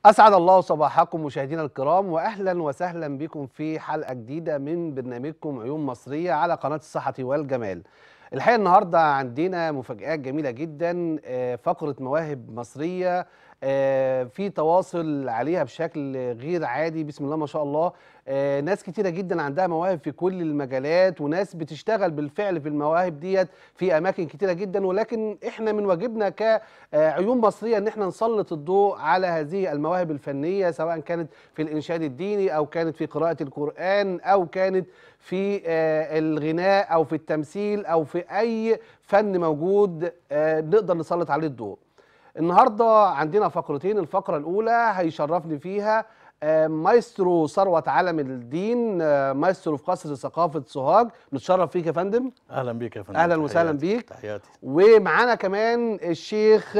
أسعد الله صباحكم مشاهدينا الكرام وأهلا وسهلا بكم في حلقة جديدة من برنامجكم عيون مصرية على قناة الصحة والجمال الحقيقة النهاردة عندنا مفاجآت جميلة جدا آه، فقرة مواهب مصرية آه، في تواصل عليها بشكل غير عادي بسم الله ما شاء الله آه، ناس كتيرة جدا عندها مواهب في كل المجالات وناس بتشتغل بالفعل في المواهب ديت في أماكن كتيرة جدا ولكن احنا من واجبنا كعيون مصرية ان احنا نسلط الضوء على هذه المواهب الفنية سواء كانت في الإنشاد الديني أو كانت في قراءة القرآن أو كانت في آه، الغناء أو في التمثيل أو في أي فن موجود آه، نقدر نسلط عليه الضوء النهارده عندنا فقرتين الفقره الاولى هيشرفني فيها آه، مايسترو ثروت علم الدين آه، مايسترو في قصر ثقافه سوهاج نتشرف فيك يا فندم اهلا بيك يا فندم أهلاً وسهلاً تحياتي- بيك. تحياتي ومعانا كمان الشيخ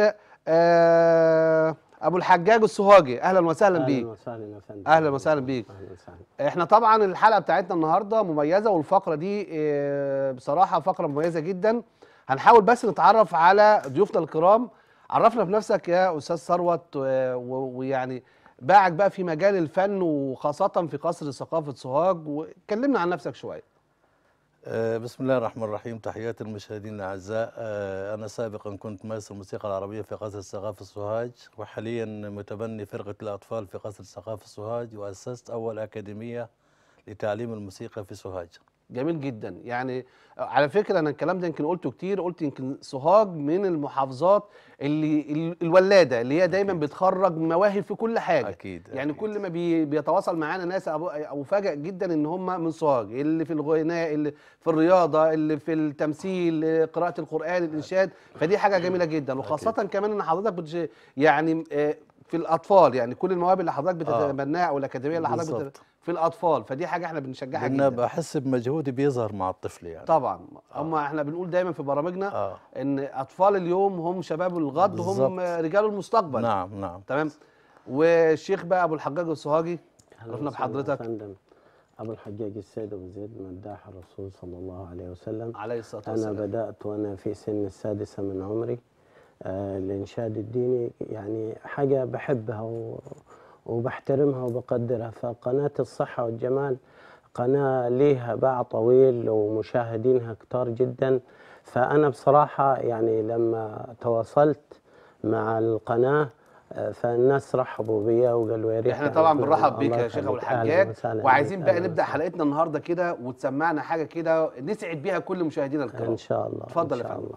آه، ابو الحجاج السوهاجي اهلا وسهلا بيك اهلا وسهلا يا فندم أهلاً وسهلا بيك. اهلا وسهلا احنا طبعا الحلقه بتاعتنا النهارده مميزه والفقره دي آه، بصراحه فقره مميزه جدا هنحاول بس نتعرف على ضيوفنا الكرام عرفنا بنفسك يا استاذ ثروت و- و- ويعني باعك بقى في مجال الفن وخاصه في قصر ثقافه سوهاج وكلمنا عن نفسك شويه آه بسم الله الرحمن الرحيم تحياتي المشاهدين الاعزاء آه انا سابقا كنت مايسترو الموسيقى العربيه في قصر الثقافه السوهاج وحاليا متبني فرقه الاطفال في قصر الثقافه السوهاج واسست اول اكاديميه لتعليم الموسيقى في سوهاج جميل جدا يعني على فكره انا الكلام ده يمكن قلته كتير قلت يمكن سوهاج من المحافظات اللي ال- الولاده اللي هي دايما بتخرج مواهب في كل حاجه اكيد يعني أكيد. كل ما بي بيتواصل معانا ناس أبو- افاجئ جدا ان هم من سوهاج اللي في الغناء اللي في الرياضه اللي في التمثيل قراءه القران الانشاد فدي حاجه جميله جدا وخاصه كمان ان حضرتك بتج... يعني آه، في الاطفال يعني كل المواهب اللي حضرتك آه. بتتبناها او الاكاديميه اللي حضرتك بت... بالظبط. في الاطفال فدي حاجه احنا بنشجعها لان جدا بحس بمجهودي بيظهر مع الطفل يعني طبعا هم احنا بنقول دايما في برامجنا اه ان اطفال اليوم هم شباب الغد هم بالظبط. رجال المستقبل نعم نعم تمام والشيخ بقى ابو الحجاج السوهاجي أهلاً عرفنا وسهلاً يا بحضرتك. فندم ابو الحجاج السيد ابو زيد مداح الرسول صلى الله عليه وسلم عليه الصلاه انا والسلام بدات وانا في سن السادسه من عمري آه الانشاد الديني يعني حاجه بحبها و وبحترمها وبقدرها فقناه الصحه والجمال قناه ليها باع طويل ومشاهدينها كتار جدا فانا بصراحه يعني لما تواصلت مع القناه آه، فالناس رحبوا بيا وقالوا يا ريت احنا طبعا إحنا- بنرحب بيك الله يا شيخ ابو يخليك. أهلاً الحجاج وسهلاً وعايزين بيك. بقى أهلاً نبدا وسهلاً. حلقتنا النهارده كده وتسمعنا حاجه كده نسعد بيها كل مشاهدينا الكرام ان شاء الله اتفضل إن يا شاء فندم. الله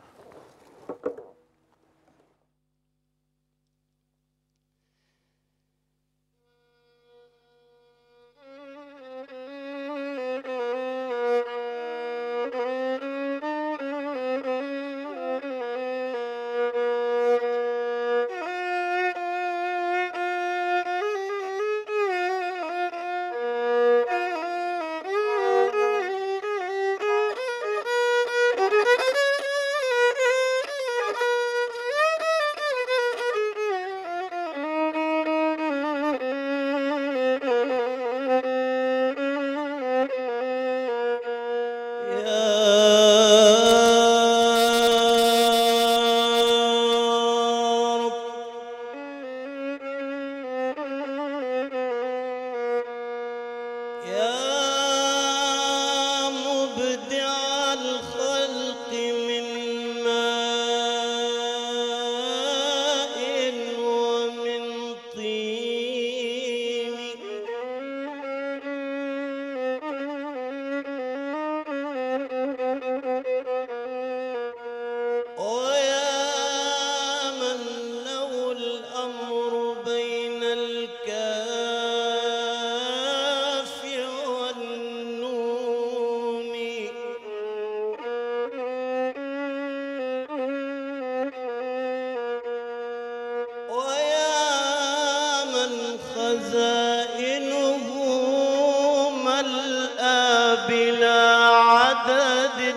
يا مبدع الخلق من ماء ومن طين ويا من له الأمر بين الكاف والنون ويا من خزائنه ملأى بلا عدد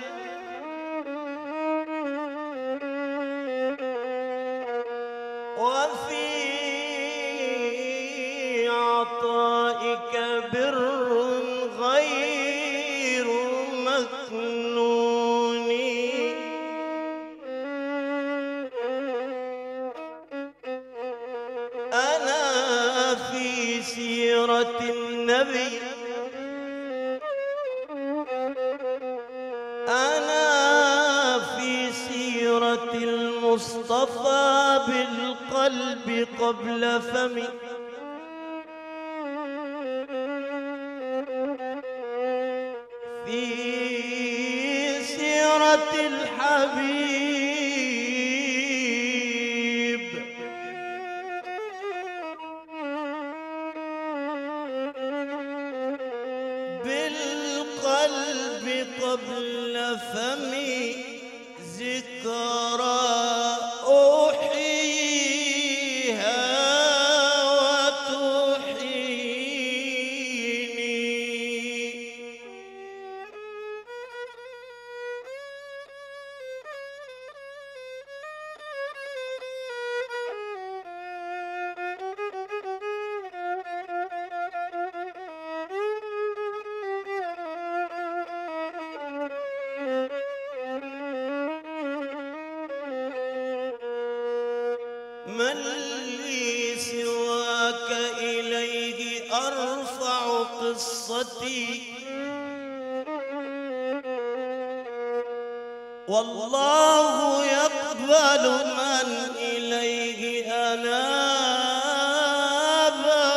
وفي عطائك بر غير مكنون أنا سيرة النبي أنا في سيرة المصطفى بالقلب قبل فمي في سيرة الحبيب بالقلب قبل فمي ذكرى أحييها وتحييني من لي سواك إليه أرفع قصتي والله يقبل من إليه أنابا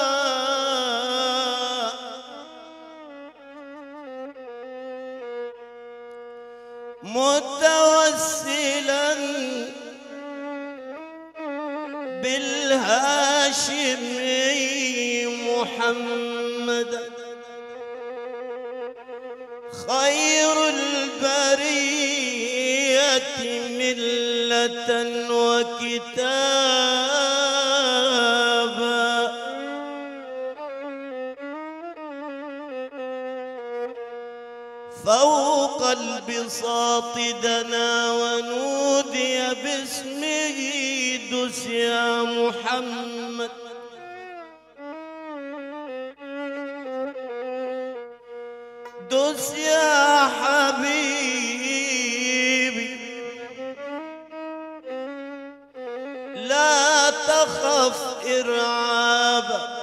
متوسلا بالهاشمي محمد خير البرية ملة وكتابا فوق البساط دنا ونودي باسمه دس يا محمد دس يا حبيبي لا تخف إرعابا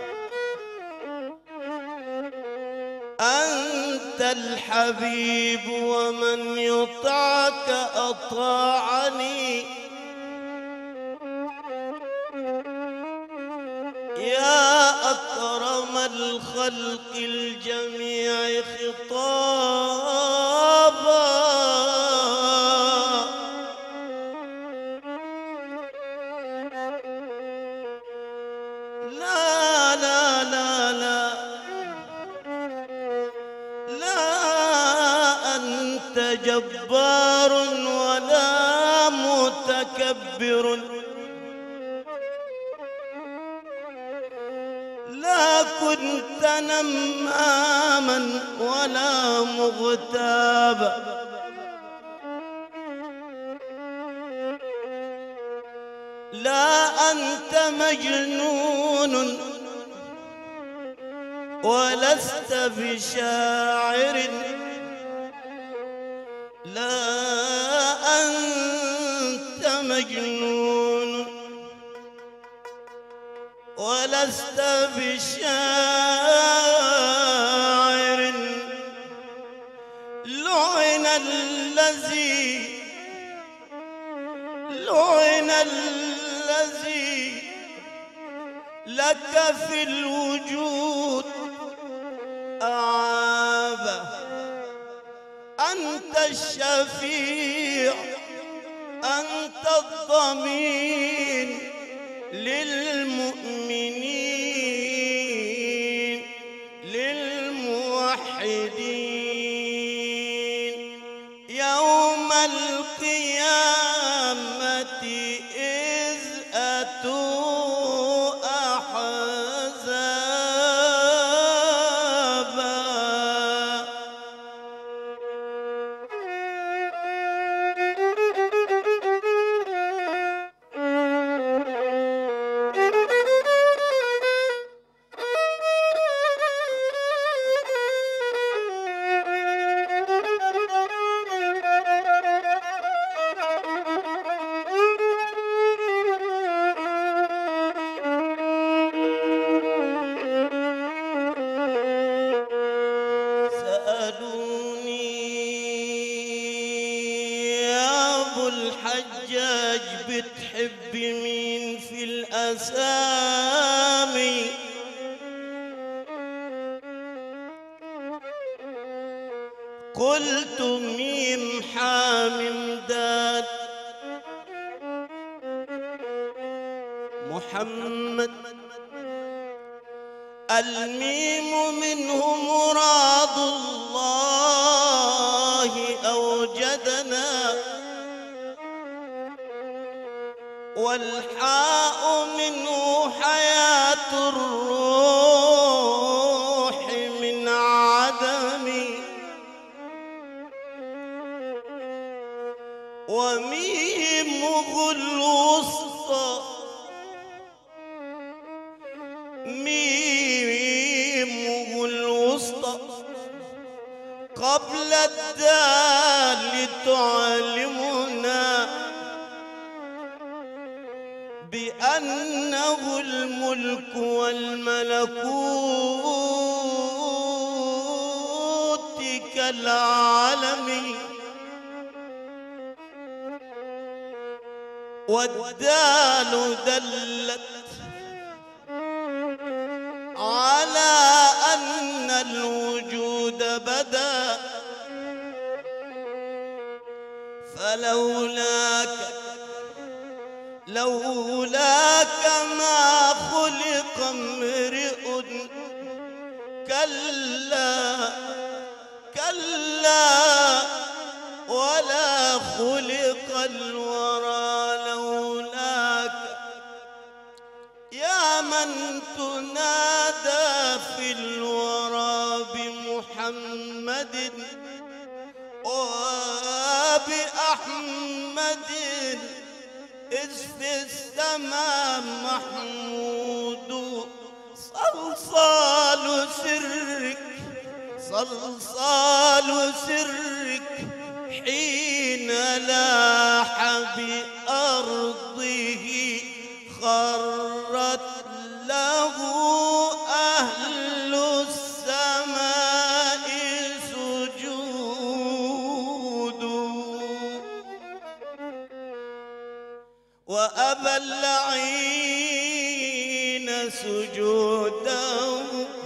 أنت الحبيب ومن يطعك أطاعني يا أكرم الخلق الجميع خطابا لا لا لا لا لا أنت جبار ولا متكبر لا كنت نماما ولا مغتابا لا أنت مجنون ولست بشاعر لا أنت مجنون ولست بشاعر لعن الذي لعن الذي لك في الوجود أعابه أنت الشفيع أنت الضمين للمؤمنين للموحدين يوم القيامة إذ أتوا أحزابا بتحب مين في الأسامي قلت ميم حامم داد محمد الميم منه مراد الله أوجدنا والحاء منه حياة الروح من عدم وميمه الوسطى ميمه الوسطى قبل الدال تعلمنا بأنه الملك والملكوت كالعالم والدال دلت على أن الوجود بدا فلولاك لولاك ما خلق امرئ كلا كلا ولا خلق الورى لولاك يا من تنادى في الورى بمحمد وبأحمد إذ في السماء محمود صلصال سرك صلصال سرك حين لاح بأرضه خرت له أهل السماء سجود وأبى اللعين سجوده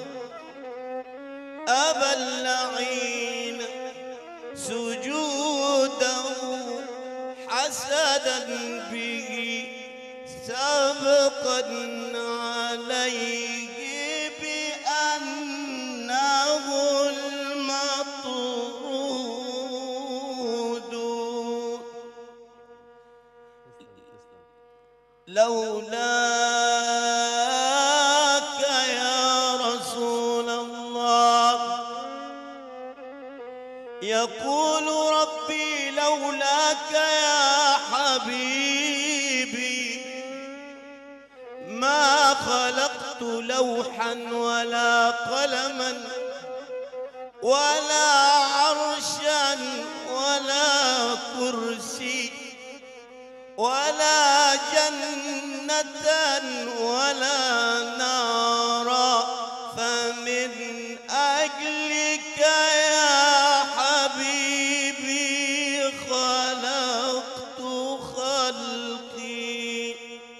أبى اللعين سجوده حسدا به سبقا عليه بأنه المطرود لولاك يا رسول الله يقول ربي لولاك يا حبيبي ما خلقت لوحا ولا قلما ولا عرشا ولا كرسي ولا جنة ولا نارا فمن أجلك يا حبيبي خلقت خلقي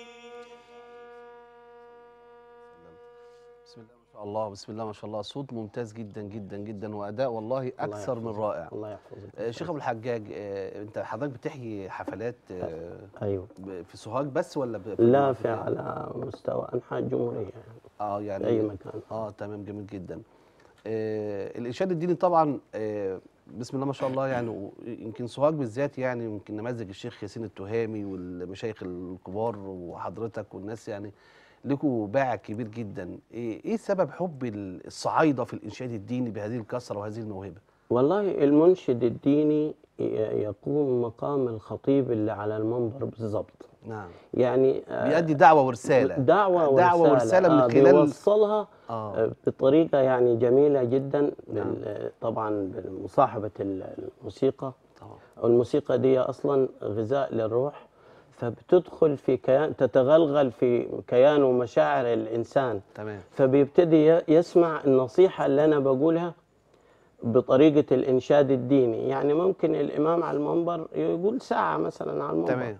بسم الله ما شاء الله بسم الله ما شاء الله صوت ممتاز جدا جدا جدا واداء والله اكثر من يحفظك. رائع الله يحفظك آه، شيخ ابو الحجاج آه، انت حضرتك بتحيي حفلات آه، ايوه ب- في سوهاج بس ولا ب- لا في على مستوى انحاء الجمهوريه يعني اه في يعني اي مكان اه تمام جميل جدا آه الارشاد الديني طبعا آه بسم الله ما شاء الله يعني و- يمكن سوهاج بالذات يعني يمكن نماذج الشيخ ياسين التهامي والمشايخ الكبار وحضرتك والناس يعني لكم باع كبير جدا ايه إيه سبب حب ال- الصعايده في الانشاد الديني بهذه الكثره وهذه الموهبه والله المنشد الديني ي- يقوم مقام الخطيب اللي على المنبر بالضبط نعم يعني آه، بيؤدي دعوه ورساله دعوة ورسالة, دعوه ورساله من آه خلال بيوصلها اه آه، بطريقة يعني جميلة جدا نعم. بال- طبعا بمصاحبة ال- الموسيقى طبعا والموسيقى دي أصلا غذاء للروح فبتدخل في كيان تتغلغل في كيان ومشاعر الإنسان تمام فبيبتدي ي- يسمع النصيحة اللي أنا بقولها بطريقة الإنشاد الديني يعني ممكن الإمام على المنبر يقول ساعة مثلا على المنبر تمام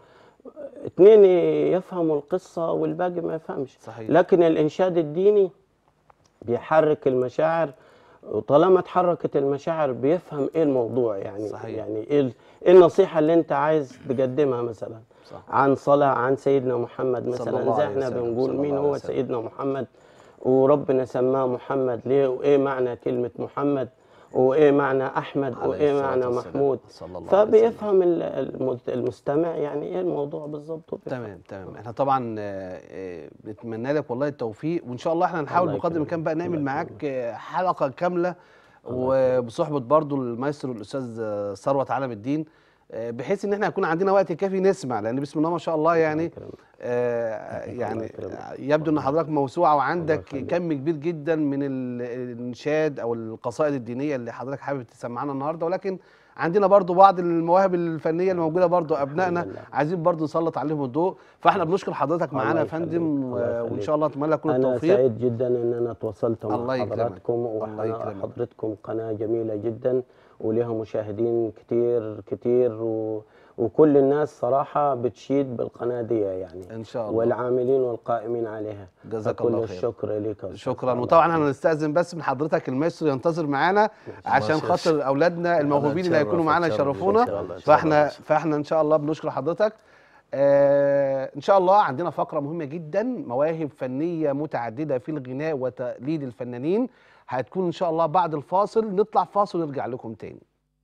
اتنين يفهموا القصة والباقي ما يفهمش صحيح. لكن الإنشاد الديني بيحرك المشاعر وطالما اتحركت المشاعر بيفهم ايه الموضوع يعني صحيح. يعني ايه ال- إيه النصيحة اللي انت عايز تقدمها مثلا صح. عن صلاة عن سيدنا محمد صلى مثلا الله زي عليه احنا وسلم، بنقول صلى مين الله عليه هو وسلم. سيدنا محمد وربنا سماه محمد ليه وايه معنى كلمة محمد وايه معنى احمد عليه وايه الصلاة معنى والسلام. محمود صلى الله عليه وسلم. فبيفهم ال- الم- المستمع يعني ايه الموضوع بالظبط وبيفهم. تمام تمام احنا طبعا آه، آه، بنتمنى لك والله التوفيق وان شاء الله احنا هنحاول الله بقدر يكرمك. الامكان بقى نعمل الله معاك آه، حلقه كامله وبصحبه برضو المايسترو الاستاذ آه، ثروت علم الدين آه، بحيث ان احنا يكون عندنا وقت كافي نسمع لان بسم الله ما شاء الله يعني يكرمك. آه، يعني يكرمك. يبدو ان حضرتك موسوعه وعندك يخليك. كم كبير جدا من ال- الانشاد او القصائد الدينيه اللي حضرتك حابب تسمعنا النهارده ولكن عندنا برضو بعض المواهب الفنيه اللي موجوده برضو ابنائنا لله. عايزين برضو نسلط عليهم الضوء فاحنا بنشكر حضرتك الله معانا يا يخليك. فندم الله و- وان يخليك. شاء الله اتمنى لكم أنا التوفيق سعيد جدا إن أنا تواصلت الله مع يكرمك. حضراتكم الله يكرمك. وحضرتكم قناة جميلة جدا ولها مشاهدين كتير كتير و... وكل الناس صراحة بتشيد بالقناة دي يعني ان شاء الله والعاملين والقائمين عليها جزاك فكل الله خير. الشكر لك يا أستاذ شكرا الله وطبعا يخليك. هنستأذن بس من حضرتك المايسترو ينتظر معانا عشان ماشي. خاطر اولادنا الموهوبين اللي أتشرف- هيكونوا معانا أتشرف يشرفونا إن شاء الله، إن شاء فاحنا الله. فاحنا ان شاء الله بنشكر حضرتك آه ان شاء الله عندنا فقره مهمه جدا مواهب فنيه متعدده في الغناء وتقليد الفنانين هتكون ان شاء الله بعد الفاصل نطلع فاصل ونرجع لكم تاني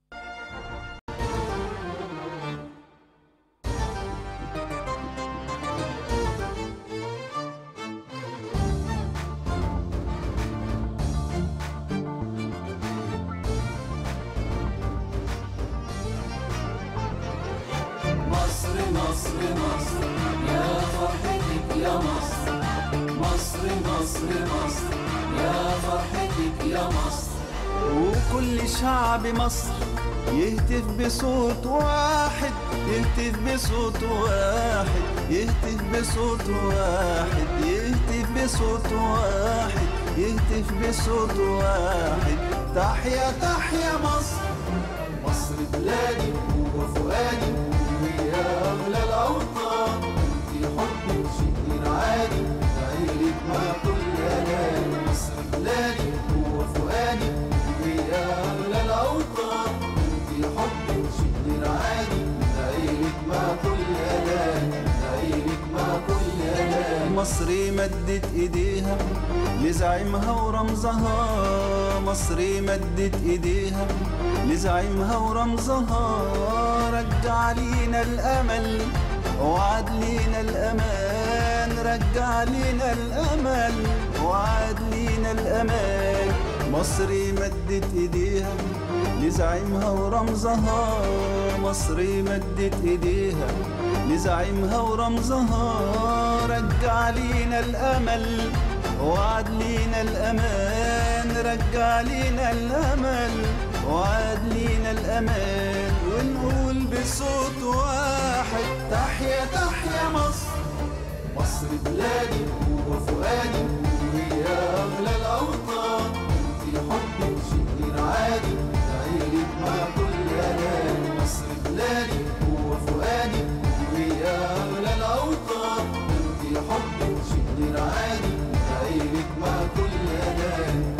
مصر مصر مصر يا فرحتك يا مصر مصر مصر مصر يا فرحتك يا مصر وكل شعب مصر يهتف بصوت واحد يهتف بصوت واحد يهتف بصوت واحد يهتف بصوت واحد يهتف بصوت واحد تحيا تحيا مصر مصر بلادي وفؤادي وهي أغلى الأوطان في حب شيء عادي عيلك ما كل أناني مصر بلادي وفؤادي وهي أغلى الأوطان في حب شيء عادي عيلك ما كل أناني عيلك ما كل أناني مصر مدت إيديها لزعيمها ورمزها مصر مدت إيديها لزعيمها ورمزها رجع لينا الأمل وعد لينا الأمان رجع لينا الأمل وعد لينا الأمان مصر مدت إيديها لزعيمها ورمزها مصر مدت إيديها لزعيمها ورمزها رجع لينا الأمل وعد لينا الأمان رجع لينا الأمل وعد لينا الأمان ونقول بصوت واحد تحيا تحيا مصر مصر بلادي وفؤادي وهي أغلى الأوطان في حب شيء عادي عيلك ما كل أناني مصر بلادي وفؤادي وهي أغلى الأوطان في حب شيء عادي عيلك ما كل أناني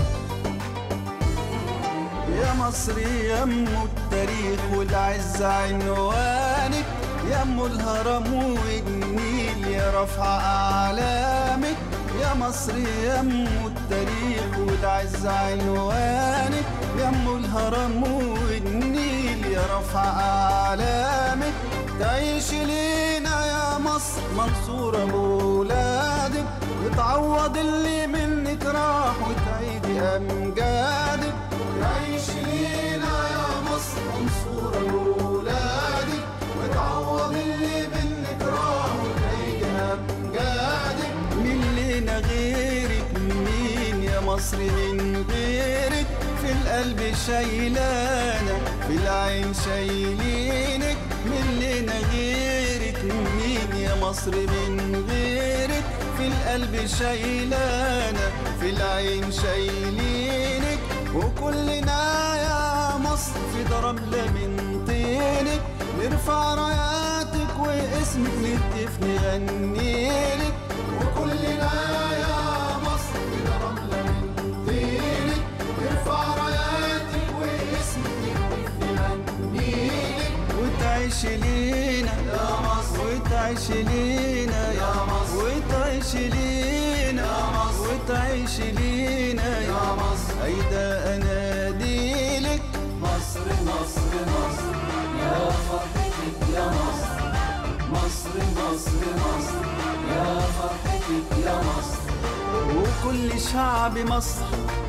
يا مصر يا ام التاريخ والعز عنوانك يا ام الهرم والنيل يا رفع اعلامك يا مصر يا ام التاريخ والعز عنوانك يا ام الهرم والنيل يا رفع اعلامك تعيش لينا يا مصر منصورة بولادك وتعوض اللي منك راح وتعيدي امجادك تعيش لينا يا مصر منصورة بولادك وتعوض اللي منك راح وتعيدي امجادك مين لينا غيرك مين يا مصر من غيرك في القلب شايلانا في العين شايلينك من لنا غيرك مين يا مصر من غيرك في القلب شايلانا في العين شايلينك وكلنا يا مصر في ضرب من طينك نرفع راياتك واسمك نهتف نغنيلك وكلنا يا مصر كده رملة من طينك نرفع راياتك واسمك نهتف نغنيلك وتعيش لينا يا مصر وتعيش لينا يا مصر وتعيش لينا يا مصر وتعيش لينا يا مصر هيدا اناديلك مصر مصر مصر يا فرحتك يا مصر مصر مصر مصر يا فرحتك يا مصر وكل شعب مصر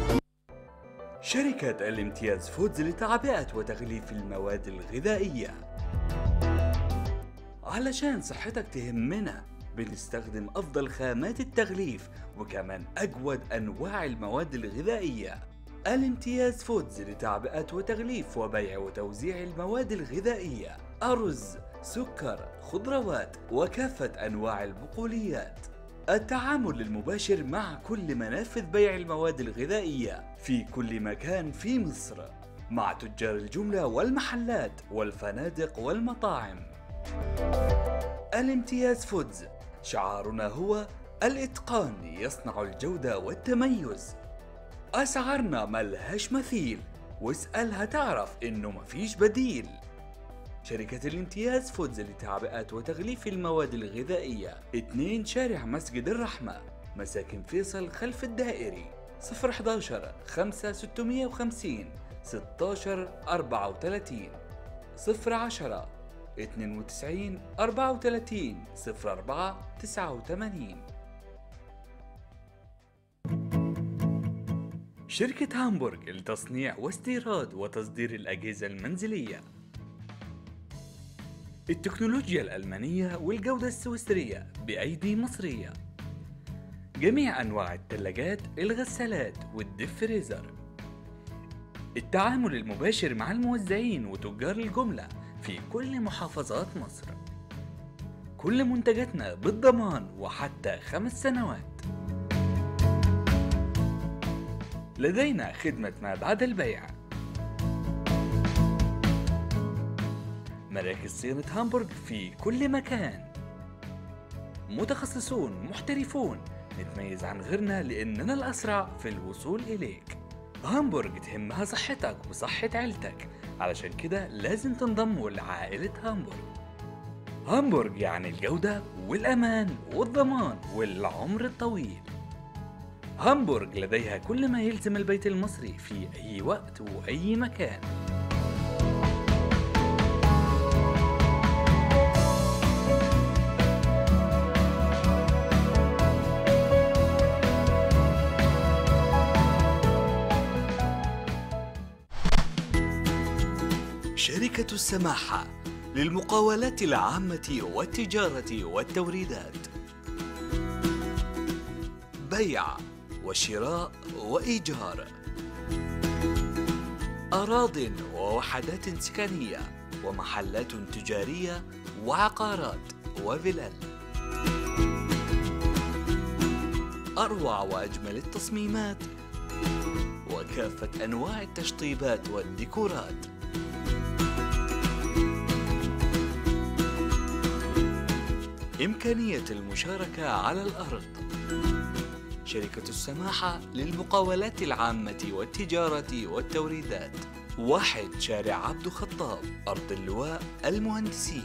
شركة الامتياز فودز لتعبئة وتغليف المواد الغذائية علشان صحتك تهمنا بنستخدم أفضل خامات التغليف وكمان أجود أنواع المواد الغذائية الامتياز فودز لتعبئة وتغليف وبيع وتوزيع المواد الغذائية أرز سكر خضروات وكافة أنواع البقوليات التعامل المباشر مع كل منافذ بيع المواد الغذائية في كل مكان في مصر مع تجار الجملة والمحلات والفنادق والمطاعم الامتياز فودز شعارنا هو الإتقان يصنع الجودة والتميز أسعارنا ملهاش مثيل واسألها تعرف إنه مفيش بديل شركة الامتياز فودز لتعبئة وتغليف المواد الغذائية 2 شارع مسجد الرحمة مساكن فيصل خلف الدائري 011 5 650 16 34 010 92 34 04 89 شركة هامبورغ لتصنيع واستيراد وتصدير الأجهزة المنزلية التكنولوجيا الألمانية والجودة السويسرية بأيدي مصرية جميع أنواع الثلاجات الغسالات والديب فريزر التعامل المباشر مع الموزعين وتجار الجملة في كل محافظات مصر كل منتجاتنا بالضمان وحتى خمس سنوات لدينا خدمة ما بعد البيع مراكز صيانة هامبورغ في كل مكان متخصصون محترفون نتميز عن غيرنا لأننا الأسرع في الوصول إليك هامبورغ تهمها صحتك وصحة عيلتك علشان كده لازم تنضموا لعائلة هامبورغ هامبورغ يعني الجودة والأمان والضمان والعمر الطويل هامبورغ لديها كل ما يلزم البيت المصري في أي وقت وأي مكان شركة السماحة للمقاولات العامة والتجارة والتوريدات بيع وشراء وإيجار أراض ووحدات سكنية ومحلات تجارية وعقارات وفلل أروع وأجمل التصميمات وكافة أنواع التشطيبات والديكورات إمكانية المشاركة على الأرض شركة السماحة للمقاولات العامة والتجارة والتوريدات واحد شارع عبد خطاب أرض اللواء المهندسين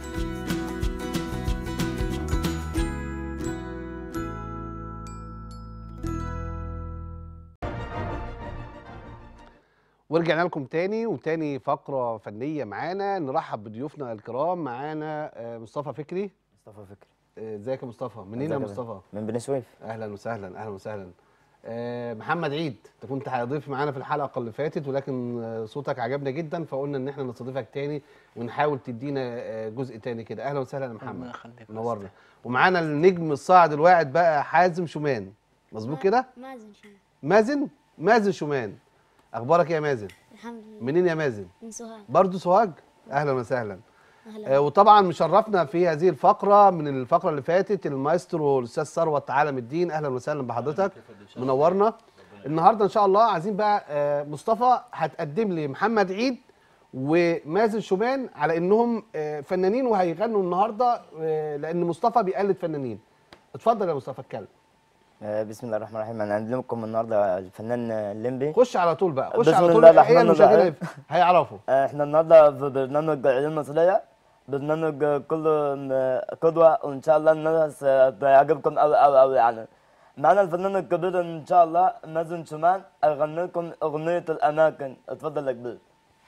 ورجعنا لكم تاني وتاني فقرة فنية معانا نرحب بضيوفنا الكرام معانا آه، مصطفى فكري مصطفى فكري آه، ازيك يا مصطفى منين يا ازيك مصطفى من بني سويف اهلا وسهلا اهلا وسهلا آه، محمد عيد انت كنت هيضيف معانا في الحلقه اللي فاتت ولكن آه، صوتك عجبنا جدا فقلنا ان احنا نستضيفك تاني ونحاول تدينا آه، جزء تاني كده اهلا وسهلا يا محمد منورنا ومعانا النجم الصاعد الواعد بقى حازم شومان مظبوط كده مازن شان مازن مازن شومان اخبارك إيه يا مازن الحمد لله منين يا مازن من سوهاج برضو سوهاج اهلا وسهلا اهلا آه، وطبعا مشرفنا في هذه الفقره من الفقره اللي فاتت المايسترو الاستاذ ثروت عالم الدين اهلا وسهلا بحضرتك منورنا النهارده ان شاء الله عايزين بقى آه، مصطفى هتقدم لي محمد عيد ومازن شومان على انهم آه، فنانين وهيغنوا النهارده آه، لان مصطفى بيقلد فنانين اتفضل يا مصطفى اتكلم آه، بسم الله الرحمن الرحيم انا عندي لكم النهارده الفنان الليمبي خش على طول بقى خش بسم على طول الله هي الرحمن المشاهدين الرحيم. هيعرفوا آه، احنا النهارده في برنامج العيون المصريه برنامج آه، كله آه، قدوه وان شاء الله الناس آه، هيعجبكم قوي قوي قوي يعني معانا الفنان الكبير ان شاء الله مازن شومان هيغني لكم اغنيه الاماكن اتفضل يا كبير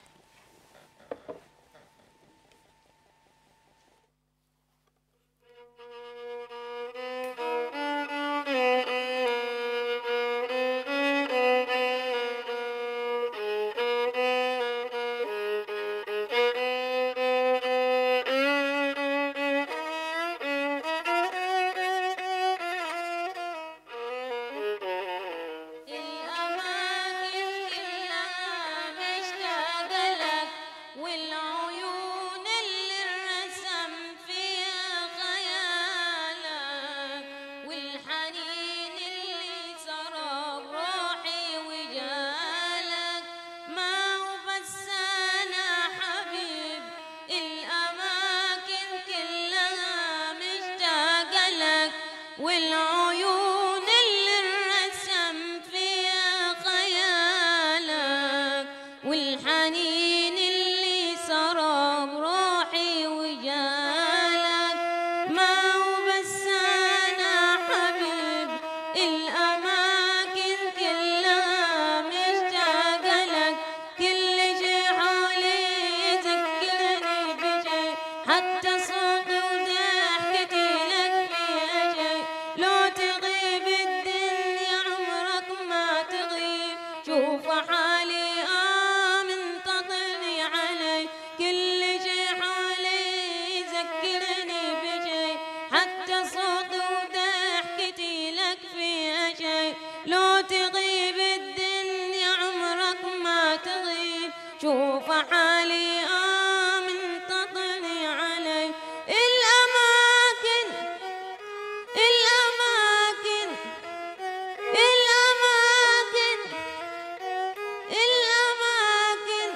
الأماكن كلها مشتاقة لك والعيون اللي الرسم فيها خيالك والحنين اللي سرى بروحي وجالك ما هو بس أنا حبيب الأماكن كلها مشتاقة لك والعيون اللي الرسم فيها خيالك والحنين اللي سرى بروحي وجالك ما هو بس أنا حبيب الأماكن كلها مشتاقة لك كل شي حولي يذكرني بشي حتى صوتي وضحكتي لك فيها شي لو تغيب الدنيا عمرك ما تغيب شوف حالي آه منتظرني علي كل شي حولي يذكرني بشي حتى صوتي وضحكتي لك فيها شي لو تغيب الدنيا عمرك ما تغيب شوف حالي آه منتظرني علي الأماكن الأماكن الأماكن الأماكن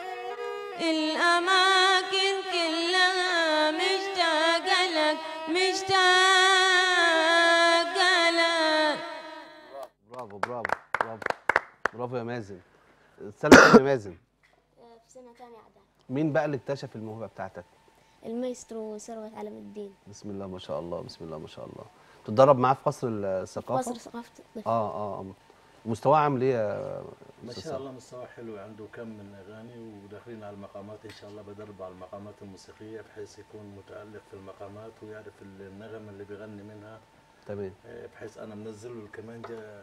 الأماكن كلها مشتاقة لك مشتاقة لك برافو برافو برافو برافو يا مازن السنه كام يا مازن في سنة تانية إعدادي مين بقى اللي اكتشف الموهبه بتاعتك المايسترو ثروت علم الدين بسم الله ما شاء الله بسم الله ما شاء الله تتدرب معاه في قصر الثقافه قصر ثقافة الطفل اه اه مستواه عامل ايه يا ما أستاذ شاء سامي؟ الله مستوى حلو عنده كم من اغاني وداخلين على المقامات ان شاء الله بدرب على المقامات الموسيقيه بحيث يكون متالق في المقامات ويعرف النغمه اللي بيغني منها تمام آه، بحيث انا منزل له الكمانجه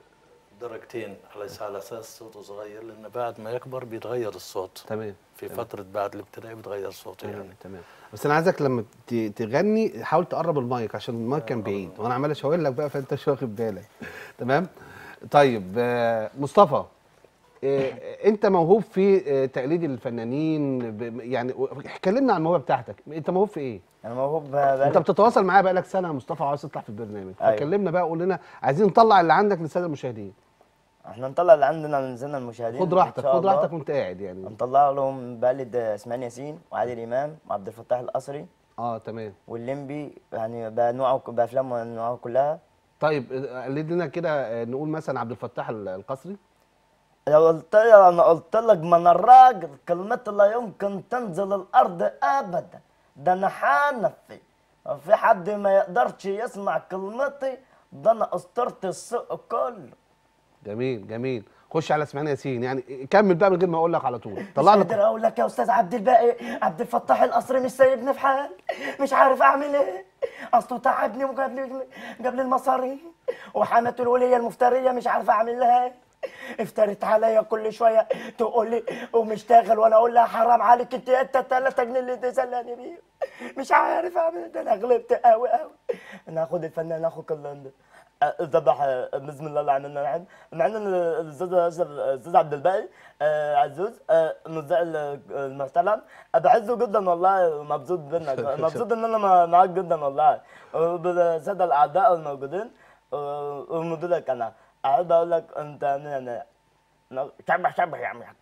درجتين على على اساس صوته صغير لان بعد ما يكبر بيتغير الصوت تمام في تمام. فتره بعد الابتدائي بيتغير صوته تمام يعني تمام بس انا عايزك لما ت- تغني حاول تقرب المايك عشان المايك كان بعيد وانا عمال اشاور لك بقى فانت مش واخد بالك تمام طيب آه، مصطفى آه، انت موهوب في آه، تقليد الفنانين ب- يعني و- كلمنا عن الموهبه بتاعتك انت موهوب في ايه انا موهوب انت بقالي بتتواصل معايا بقالك سنه يا مصطفى وعاوز تطلع في البرنامج أيوة. فكلمنا بقى قول لنا عايزين نطلع اللي عندك للساده المشاهدين احنا نطلع اللي عندنا من سنة المشاهدين خد إن راحتك شاء خد الله. راحتك وانت قاعد يعني نطلع لهم بالد اسماعيل ياسين وعادل امام وعبد الفتاح القصري اه تمام والليمبي يعني بانواعه بافلامه انواعه كلها طيب آه، قلد لنا كده آه، نقول مثلا عبد الفتاح ال- القصري لو قلت انا قلت لك من الراجل كلمة لا يمكن تنزل الارض ابدا ده انا حنفي في حد ما يقدرش يسمع كلمتي ده انا اسطرت السوق كله جميل جميل خش على اسماعيل ياسين يعني كمل بقى من غير ما اقول لك على طول مش طلع قادر لنا اقول لك يا استاذ عبد الباقي عبد الفتاح القصري مش سايبني في حال مش عارف اعمل ايه اصله تعبني وجاب لي جاب لي المصاري وحماته الوليه المفتريه مش عارف اعمل لها ايه افترت عليا كل شويه تقول لي ومشتغل وانا اقول لها حرام عليك انت انت الثلاثه جنيه اللي تسلاني بيهم مش عارف اعمل ده انا غلبت قوي قوي انا هاخد الفنان اخو كلهم ده ذبح آه، بسم الله الرحمن الرحيم مع ان الاستاذ أشرف- الاستاذ عبد الباقي آه، عزوز آه، المذيع ال- المحترم آه، بعزه جدا والله مبسوط منك مبسوط ان انا مع- معاك جدا والله وبالساده الاعداء الموجودين و- ومديرك انا احب اقول لك انت يعني شبح شبح يا عم حق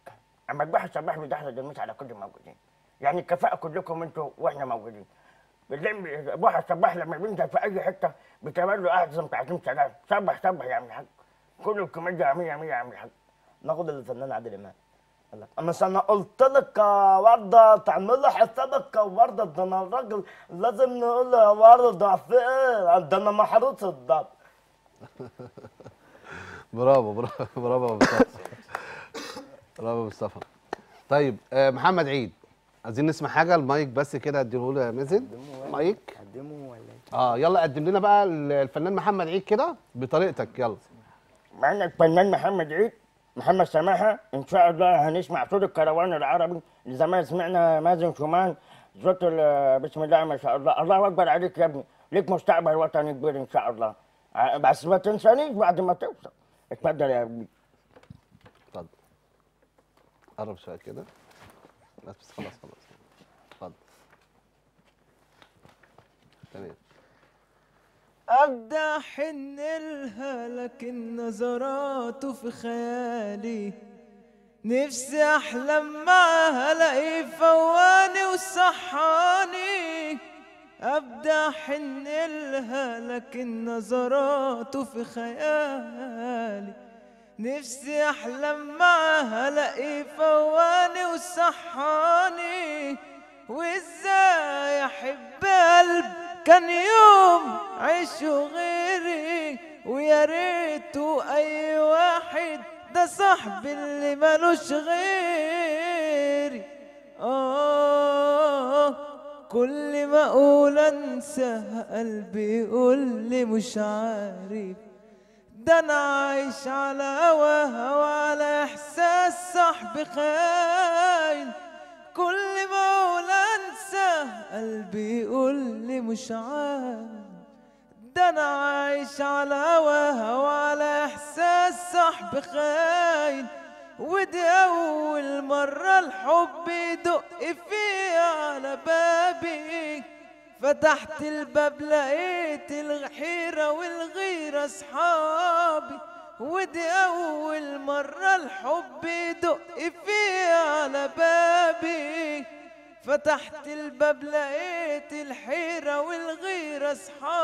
اما الواحد صباح بيدحرج المس على كل الموجودين يعني الكفاءه كلكم انتوا واحنا موجودين بالليل واحد صباح لما بينزل في اي حته بتعمل له اعظم تعظيم سلام صبح صبح يا عم الحاج كل الكوميديا 100 100 يا عم الحاج ناخد الفنان عادل امام قال لك اما انا قلت لك يا ورده تعمل لي حسابك يا ورده ده انا الراجل لازم نقول له يا ورده في ايه ده انا محروس الضب برافو برافو برافو يا مصطفى برافو يا مصطفى طيب آه، محمد عيد عايزين نسمع حاجه المايك بس كده اديله له يا مازن مايك قدمه ولا ايه اه يلا قدم لنا بقى الفنان محمد عيد كده بطريقتك يلا معنا الفنان محمد عيد محمد سماحه ان شاء الله هنسمع صوت الكروان العربي زمان سمعنا مازن شومان صوت ال- بسم الله ما شاء الله الله اكبر عليك يا ابني ليك مستقبل وطني كبير ان شاء الله ع- بس ما تنسانيش بعد ما توصل اتفضل يا ابني اتفضل قرب شويه كده بس بس خلاص خلاص اتفضل تمام أبدأ أحن لها لكن نظراته في خيالي نفسي أحلم معاها ألاقي فواني وصحاني أبدأ أحن لها لكن نظراته في خيالي نفسي أحلم معاها ألاقي فواني وصحاني وإزاي أحب قلب كان يوم عيشه غيري ويا ريته أي واحد ده صاحبي اللي ملوش غيري آه كل ما أقول أنساها قلبي يقول لي مش عارف ده انا عايش على هواها وعلى احساس صاحبي خاين كل ما اقول انسى قلبي يقول لي مش عارف ده انا عايش على هواها وعلى احساس صاحبي خاين ودي اول مرة الحب يدق فيها على بابي فتحت الباب لقيت الحيرة والغيرة أصحابي ودي أول مرة الحب يدق فيها على بابي فتحت الباب لقيت الحيرة والغيرة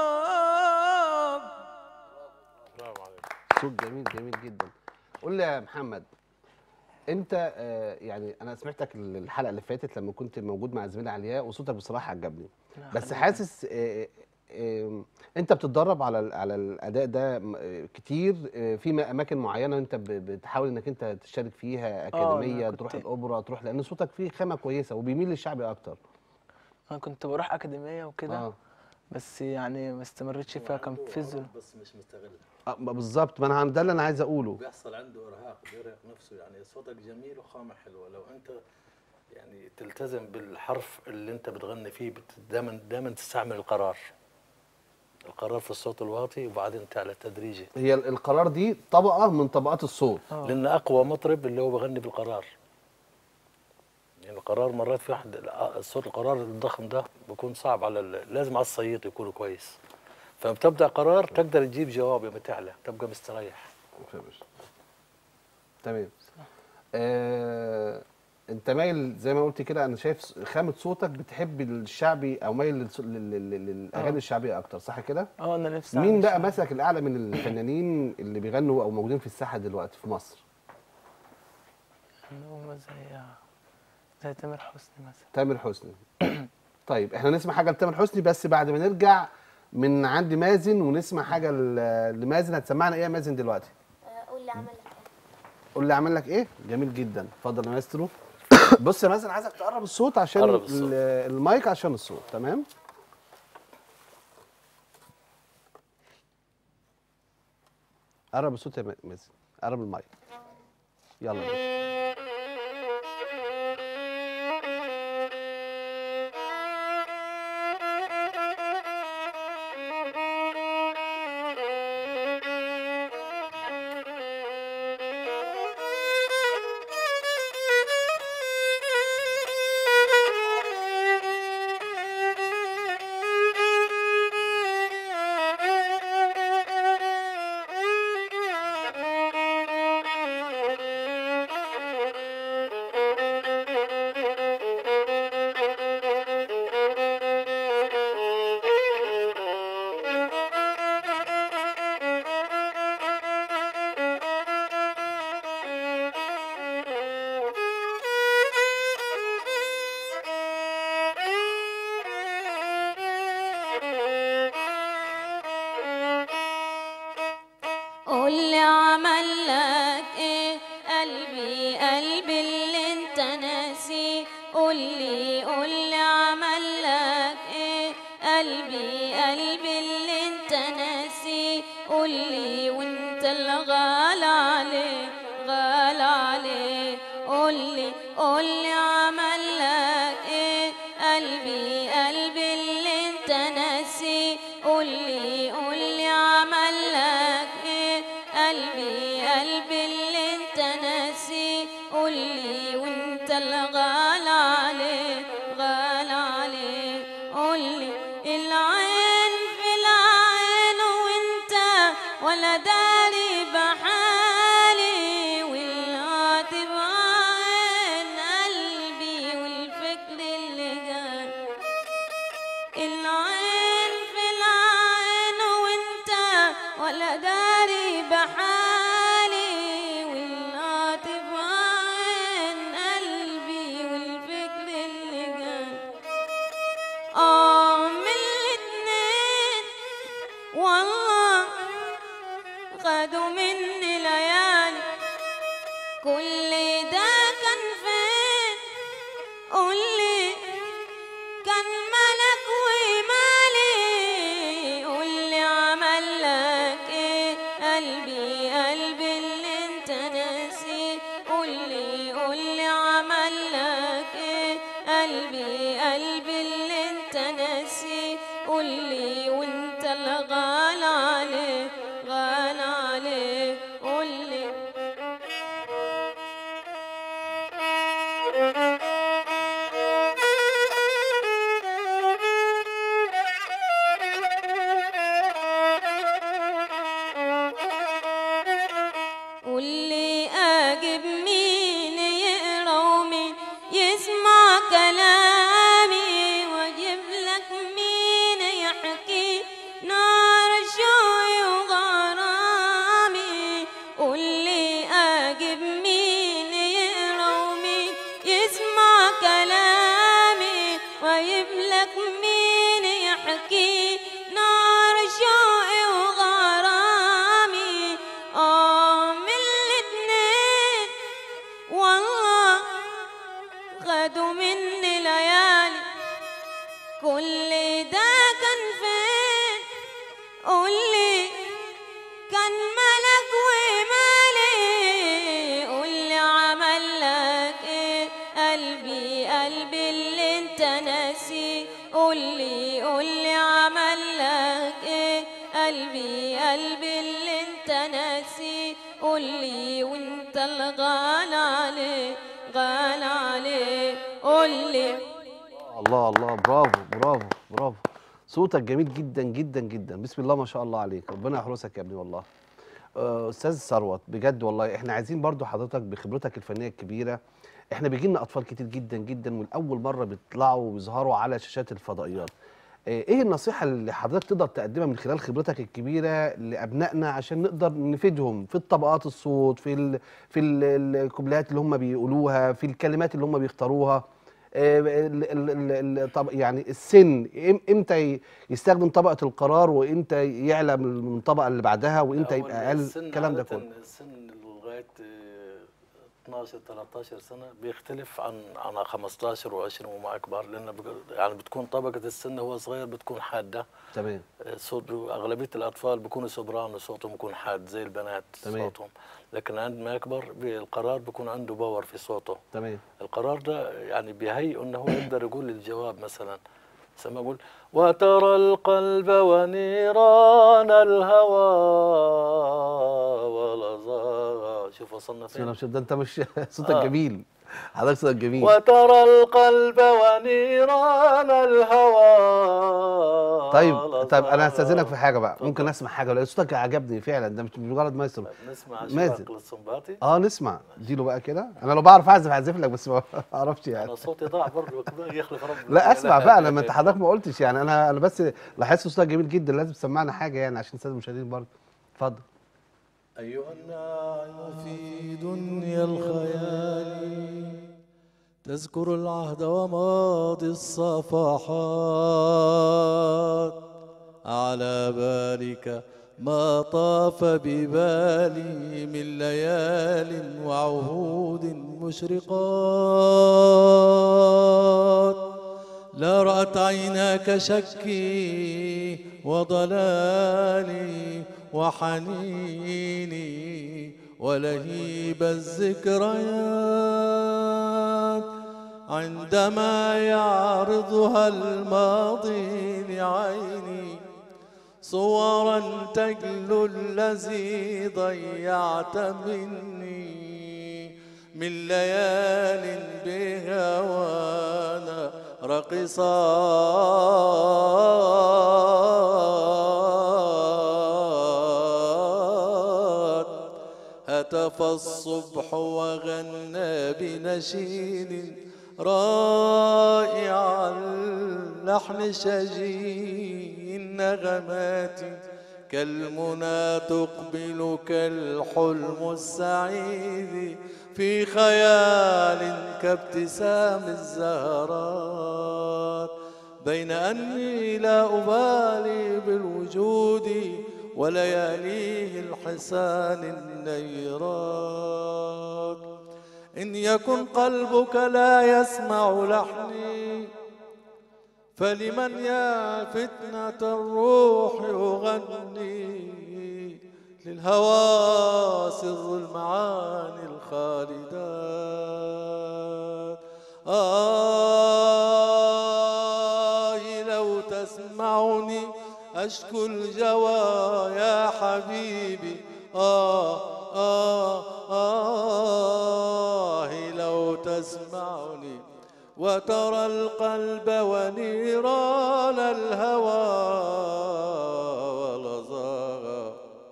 أصحابي برافو عليك صوت جميل جميل جدا قول لي يا محمد انت آه، يعني انا سمعتك الحلقه اللي فاتت لما كنت موجود مع زميلي علياء وصوتك بصراحه عجبني بس حاسس آه، آه، انت بتتدرب على ال- على الاداء ده م- آه، كتير آه، في م- اماكن معينه انت ب- بتحاول انك انت تشارك فيها اكاديميه كنت- تروح الاوبرا تروح لان صوتك فيه خامه كويسه وبيميل للشعبي اكتر أنا كنت بروح أكاديمية وكده اه بس يعني ما استمرتش فيها كان فيزيو بس مش مستغل آه، ما بالظبط ما انا ده اللي انا عايز اقوله بيحصل عنده ارهاق بيرهق نفسه يعني صوتك جميل وخامه حلوه لو انت يعني تلتزم بالحرف اللي انت بتغني فيه دائما دائما تستعمل القرار القرار في الصوت الواطي وبعدين تعلى تدريجي هي ال- القرار دي طبقه من طبقات الصوت لان اقوى مطرب اللي هو بغني بالقرار يعني القرار مرات في واحد الصوت القرار الضخم ده بيكون صعب على ال- لازم على الصييط يكون كويس فبتبدا قرار تقدر تجيب جواب لما تعلى تبقى مستريح فهمش. تمام آه، انت مايل زي ما قلت كده انا شايف س- خامه صوتك بتحب الشعبي او مايل للص- لل- لل- للاغاني الشعبيه اكتر صح كده اه انا نفسي مين أعمل بقى شعبي. مسك الاعلى من الفنانين اللي بيغنوا او موجودين في الساحه دلوقتي في مصر إن هو زي زي تامر حسني مثلا تامر حسني طيب احنا نسمع حاجه لتامر حسني بس بعد ما نرجع من عند مازن ونسمع حاجه ل- لمازن هتسمعنا ايه يا مازن دلوقتي آه، قول لي عمل لك ايه قول لي عمل لك ايه جميل جدا اتفضل يا مايسترو بص يا مازن عايزك تقرب الصوت عشان قرب الصوت. ال- المايك عشان الصوت تمام قرب الصوت يا ما- مازن قرب المايك يلا بينا. Thank you. قول لي عمل لك ايه قلبي قلبي اللي انت ناسي قول لي قول لي عمل لك ايه قلبي قلبي اللي انت ناسي قول لي وانت اللي غالى عليه غالى عليه قول لي قول لي عمل لك ايه قلبي قلبي اللي انت ناسي قول لي قول لي عمل لك ايه قلبي قلبي اللي انت ناسي قول لي وانت اللي غالى عليه غالى عليه قول لي العين في العين وانت ولا داري بحالي والعاتب عين قلبي والفكر اللي جاي العين في العين وانت ولا داري بحالي والعاتب عين قلبي والفكر اللي جاي اه من الاتنين والله خدوا مني ليالي كل ده كان فين قولي كان ملك ومالي قولي عمل لك ايه قلبي قلبي اللي انت ناسي قولي قولي عمل لك ايه قلبي قلبي اللي انت ناسي قولي وانت اللي غالى عليه غالى عليه قولي واللي اجيب مين يقرا ومين يسمع كلامي واجيب لك مين يحكي نار شوي وغرامي واللي اجيب مين يقرا ومين يسمع كلامي واجيب لك مين يحكي نار شوقي وغرامي اه من الاتنين والله خدوا مني ليالي كل ده كان فين قولي كان ملك ومالي قولي عمل لك ايه قلبي قلبي اللي انت ناسي قولي قولي عمل لك ايه قلبي قلبي اللي انت ناسي قولي وانت اللي غالى عليه غالى عليه قولي الله الله برافو برافو برافو صوتك جميل جدا جدا جدا بسم الله ما شاء الله عليك ربنا يحرسك يا ابني والله آه، استاذ ثروت بجد والله احنا عايزين برضو حضرتك بخبرتك الفنيه الكبيره احنا بيجي لنا اطفال كتير جدا جدا والاول مره بيطلعوا ويظهروا على شاشات الفضائيات آه، ايه النصيحه اللي حضرتك تقدر تقدمها من خلال خبرتك الكبيره لابنائنا عشان نقدر نفيدهم في الطبقات الصوت في ال في ال- الكوبلات اللي هم بيقولوها في الكلمات اللي هم بيختاروها آه، ال- ال- ال- ال- طب يعني السن إم- امتى ي- يستخدم طبقه القرار وامتى يعلى من من الطبقه اللي بعدها وامتى هو يبقى اقل السن الكلام ده عادة كله السن لغايه آه، 12 13 سنه بيختلف عن عن 15 و20 وما اكبر لان بك- يعني بتكون طبقه السن هو صغير بتكون حاده تمام آه، صوت اغلبيه الاطفال بيكونوا سوبرانو صوتهم بيكون حاد زي البنات تمام. صوتهم لكن عندما يكبر بي- القرار بيكون عنده باور في صوته تمام القرار ده يعني بيهيئ انه هو يقدر يقول الجواب مثلا سما يقول وترى القلب ونيران الهوى ولظى شوف وصلنا بسم الله فين ما شاء الله، ده انت مش صوتك آه. جميل حضرتك صوتك جميل وترى القلب ونيران الهوى طيب طيب انا لظى. هستاذنك في حاجه بقى ممكن اسمع حاجه ولا صوتك عجبني فعلا ده مش مجرد مايسترو نسمع مازن. شباك للصنباطي اه نسمع اديله بقى كده انا لو بعرف اعزف اعزف لك بس ما اعرفش يعني انا صوتي ضاع برضه يخلف ربنا لا اسمع بقى لما انت حضرتك ما قلتش يعني انا انا بس لاحظت صوتك جميل جدا لازم تسمعنا حاجه يعني عشان الساده المشاهدين برضه اتفضل أيها الناعم في دنيا الخيال تذكر العهد وماضي الصفحات على بالك ما طاف ببالي من ليال وعهود مشرقات لا رأت عيناك شكي وضلالي وحنيني ولهيب الذكريات عندما يعرضها الماضي لعيني صورا تجلو الذي ضيعت مني من ليال بهوانا رقصات هتف الصبح وغنى بنشيد رائع اللحن شجي النغمات كالمنى تقبل كالحلم السعيد في خيال كابتسام الزهرات بين أني لا أبالي بالوجود ولياليه الحسان النيرات إن يكن قلبك لا يسمع لحني فلمن يا فتنة الروح يغني للهوى سر المعاني الخالدات آه لو تسمعني أشكو الجوى يا حبيبي آه آه آه لو تسمعني وترى القلب ونيران الهوى ولظاها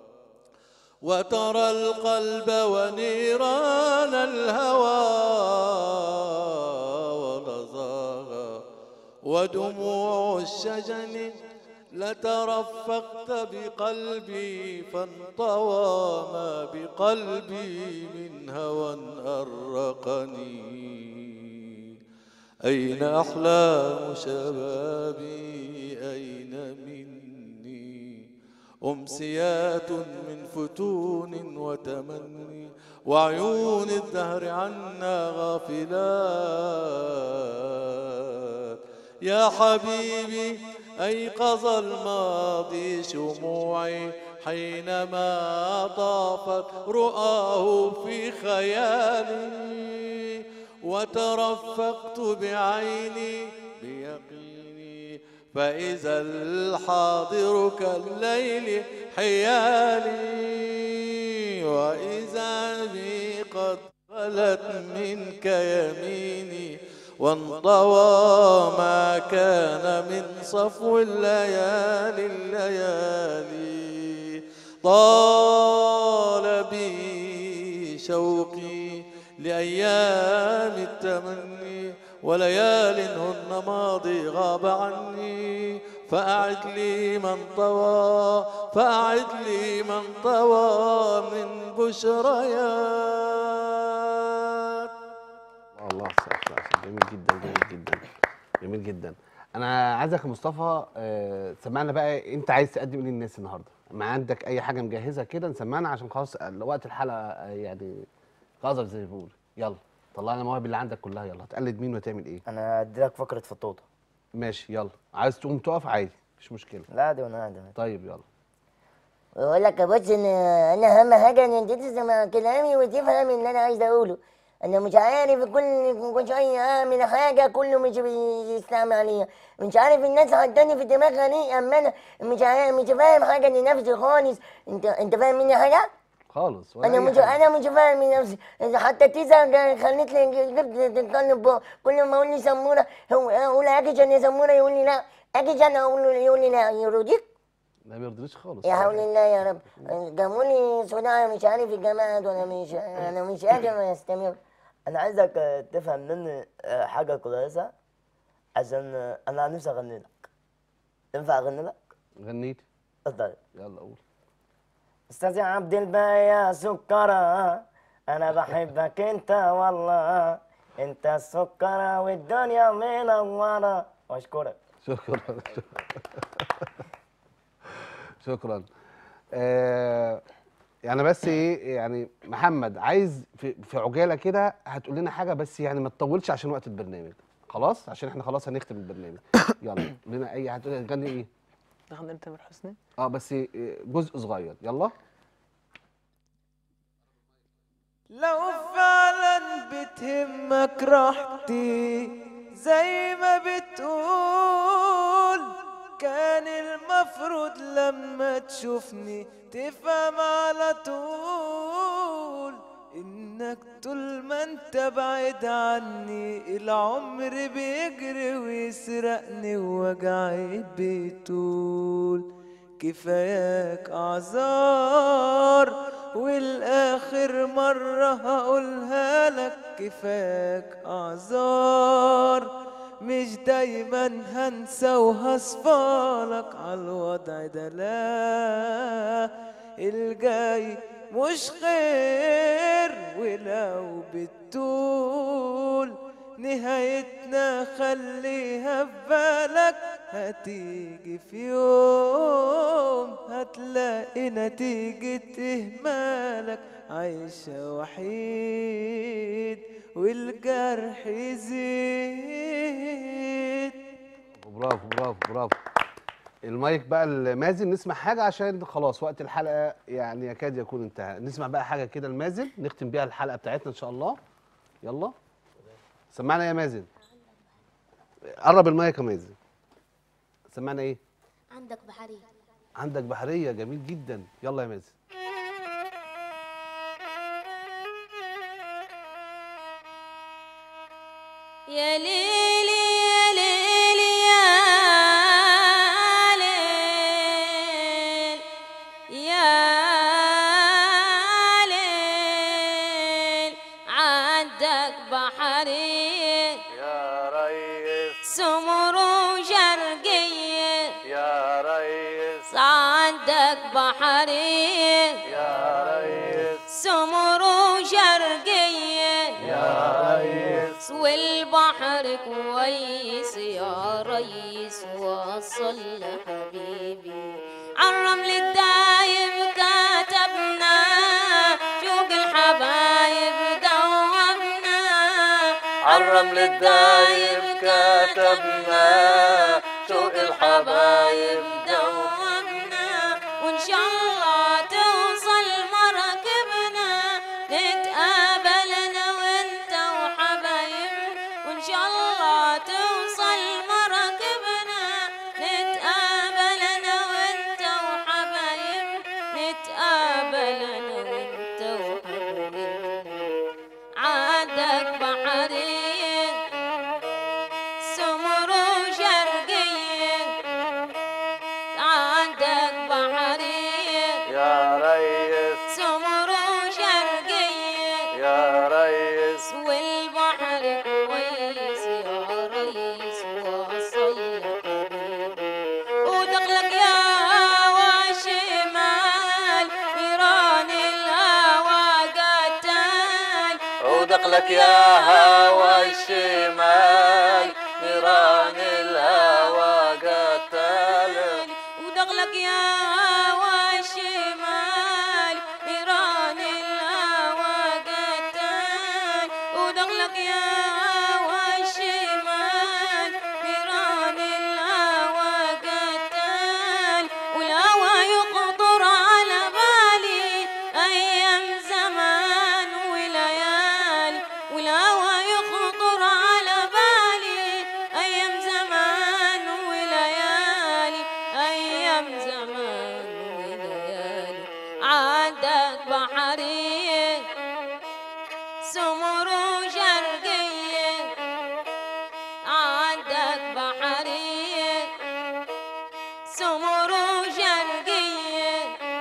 وترى القلب ونيران الهوى ولظاها ودموع الشجن لترفقت بقلبي فانطوى ما بقلبي من هوى أرقني أين أحلام شبابي أين مني أمسيات من فتون وتمني وعيون الدهر عنا غافلات يا حبيبي أيقظ الماضي شموعي حينما طافت رؤاه في خيالي وترفقت بعيني بيقيني فإذا الحاضر كالليل حيالي وإذا بي قد خلت منك يميني وانطوى ما كان من صفو الليالي الليالي طال بي شوقي لأيام التمني وليال هن ماضي غاب عني فأعد لي من طوى فأعد لي من طوى من بشريات الله سقف العسل. جميل جدا جميل جدا جميل جدا انا عايزك يا مصطفى آه، سمعنا بقى انت عايز تقدم ايه للناس النهارده ما عندك اي حاجه مجهزه كده نسمعنا عشان خلاص وقت الحلقه آه، يعني قذر زي ما بيقولوا يلا طلع لنا المواهب اللي عندك كلها يلا هتقلد مين وتعمل ايه انا ادي لك فقره فطوطه ماشي يلا عايز تقوم تقف عادي مفيش مشكله لا عادي وانا قاعد طيب يلا بقول لك يا بص ان انا اهم حاجه ان انت تسمع كلامي وتفهم اللي انا عايز اقوله انا مش عارف كل كل شويه اعمل حاجه كله مش بيستعمل عليها مش عارف الناس حطاني في دماغها ليه اما انا مش عارف مش فاهم حاجه لنفسي خالص انت انت فاهم مني حاجه خالص ولا انا أي مش حاجة. انا مش فاهم من نفسي حتى تيزا خلت لي جبت تتكلم بقى. كل ما اقول لي سموره هو اقول اكيشن يا سموره يقول لي لا اكيشن اقول له يقول لي لا يرضيك ما بيرضيش خالص يا حول الله يا رب جابوا لي صداع مش عارف الجامعات ولا مش انا مش قادر استمر انا عايزك آه، تفهم مني آه، حاجه كويسه عشان آه، انا نفسي اغني لك ينفع اغني لك؟ غنيت اتفضل يلا قول استاذ عبد الباقي يا سكرة انا بحبك انت والله انت السكرة والدنيا منورة واشكرك شكرا شكرا آه يعني بس ايه يعني محمد عايز في, في عجاله كده هتقول لنا حاجه بس يعني ما تطولش عشان وقت البرنامج خلاص عشان احنا خلاص هنختم البرنامج يلا قول لنا اي هتقول هتغني ايه ده غنى تامر حسني اه بس إيه، جزء صغير يلا لو فعلا بتهمك راحتي زي ما بتقول كان المفروض لما تشوفني تفهم على طول انك طول ما انت بعيد عني العمر بيجري ويسرقني ووجعي بيطول كفاياك اعذار والاخر مرة هقولها لك كفاياك اعذار مش دايما هنسى وهصفالك عالوضع ده لا الجاي مش خير ولو بتطول نهايتنا خليها في بالك هتيجي في يوم هتلاقي نتيجة إهمالك عايشة وحيد والجرح يزيد برافو برافو برافو المايك بقى المازن نسمع حاجه عشان خلاص وقت الحلقه يعني يكاد يكون انتهى نسمع بقى حاجه كده المازن نختم بيها الحلقه بتاعتنا ان شاء الله يلا سمعنا يا مازن قرب المايك يا مازن سمعنا ايه عندك بحرية عندك بحريه جميل جدا يلا يا مازن يا ليلي يا ليلي يا ليل يا ليل عندك بحرية يا ريس سمر وشرقية يا ريس عندك بحرية يا ريس سمر وشرقية يا ريس والبحر كويس يا ريس وصل لحبيبي عالرمل الدايب كتبنا شوق الحبايب دوبنا عالرمل الدايب كتبنا شوق الحبايب دوبنا وان شاء الله توصل مراكبنا نتقابل انا وانت وحبايبنا وان شاء الله توصل مراكبنا نتقابل انا وانت وحبايبنا نتقابل انا وانت وحبايبنا عندك بحرية سمر وشرقية عندك بحرية يا ريس سمر وشرقية يا ريس والبحر كويس يا ريس وصل ودخلك يا هوا شمال نيران الهوى قتال ودخلك يا هوى الشمال نيران الهوى قتل ودخلك يا هوا شمال نيران الهوى قتال ودخلك يا هوا شمال نيران الهوى قتال والهوى يخطر على بالي ايام زمان وليالي والهوى يخطر على بالي ايام زمان وليالي ايام زمان وليالي عندك بحريه سمر وشرقيه عندك بحريه سمر وشرقيه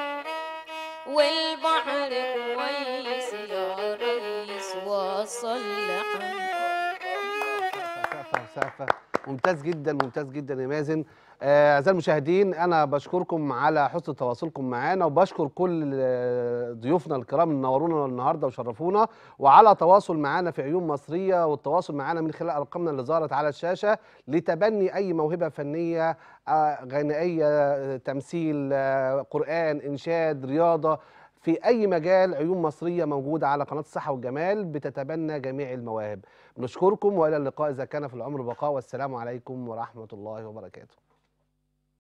والبحر كويس يا ريس وصل لحد سقفه سقفه ممتاز جدا ممتاز جدا يا مازن آه، اعزائي المشاهدين انا بشكركم على حسن تواصلكم معانا وبشكر كل آه، ضيوفنا الكرام اللي نورونا النهارده وشرفونا وعلى تواصل معانا في عيون مصريه والتواصل معانا من خلال ارقامنا اللي ظهرت على الشاشه لتبني اي موهبه فنيه آه، غنائيه آه، تمثيل آه، قران انشاد رياضه في اي مجال عيون مصريه موجوده على قناه الصحه والجمال بتتبنى جميع المواهب نشكركم والى اللقاء اذا كان في العمر بقاء والسلام عليكم ورحمه الله وبركاته